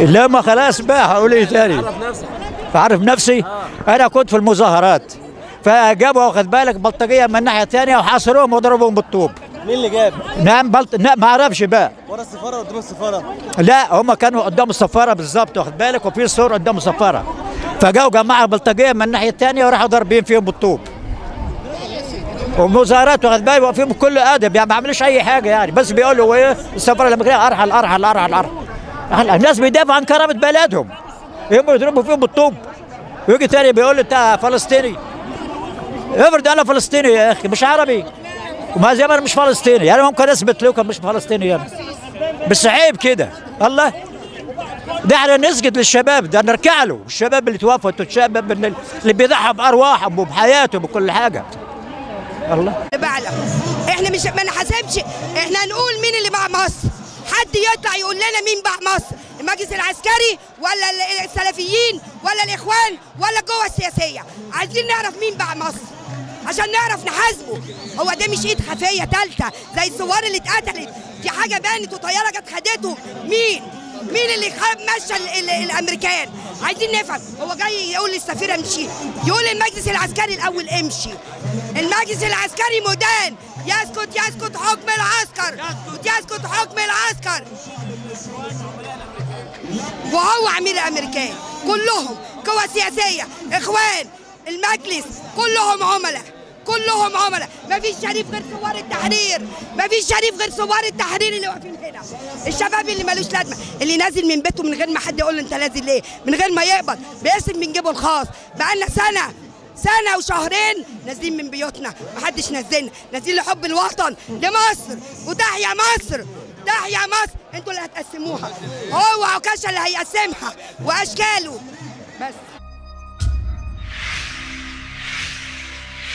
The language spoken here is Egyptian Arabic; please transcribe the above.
لا ما خلاص بقى هقول ايه تاني عرف نفسك فعارف نفسي انا كنت في المظاهرات فجابوا واخد بالك بلطجيه من الناحيه الثانيه وحاصروهم وضربوهم بالطوب مين اللي جاب؟ نعم بلط... لا ما اعرفش بقى ورا السفاره قدام السفاره لا هم كانوا قدام السفاره بالظبط واخد بالك وفي صور قدام السفاره فجاوا جماعه بلطجيه من الناحيه الثانيه وراحوا ضاربين فيهم بالطوب ومظاهرات واخد بالك واقفين بكل ادب يعني ما عملوش اي حاجه يعني بس بيقولوا ايه السفاره لما كده ارحل ارحل ارحل ارحل الناس بيدافعوا عن كرامه بلدهم هم يضربوا فيهم بالطوب ويجي تاني بيقول لي انت فلسطيني افرض انا فلسطيني يا اخي مش عربي وما زي ما انا مش فلسطيني يعني ممكن اثبت لكم مش فلسطيني يعني بس عيب كده الله ده احنا نسجد للشباب ده نركع له الشباب اللي توفوا الشباب اللي اللي بيضحى بارواحهم وبحياتهم وبكل حاجه الله اللي بعلم احنا مش ما نحاسبش احنا نقول مين اللي باع مصر حد يطلع يقول لنا مين باع مصر المجلس العسكري ولا ال- السلفيين ولا الاخوان ولا القوى السياسيه عايزين نعرف مين باع مصر عشان نعرف نحاسبه هو ده مش ايد خفيه ثالثه زي الثوار اللي اتقتلت دي حاجه بانت وطياره جت خدته مين مين اللي خ- مشى ال- ال- الامريكان عايزين نفهم هو جاي يقول للسفيره امشي يقول المجلس العسكري الاول امشي المجلس العسكري مدان يسكت يسكت حكم العسكر يسكت حكم العسكر وهو عميل الامريكان كلهم قوى سياسيه اخوان المجلس كلهم عملاء كلهم عملاء ما فيش شريف غير ثوار التحرير ما فيش شريف غير ثوار التحرير اللي واقفين هنا الشباب اللي ملوش لازمه اللي نازل من بيته من غير ما حد يقول له انت نازل ليه من غير ما يقبض باسم من جيبه الخاص بقالنا سنه سنة وشهرين نازلين من بيوتنا محدش نزلنا نازلين لحب الوطن لمصر وتحيا مصر تحيا مصر انتوا اللي هتقسموها هو عكاشة اللي هيقسمها واشكاله بس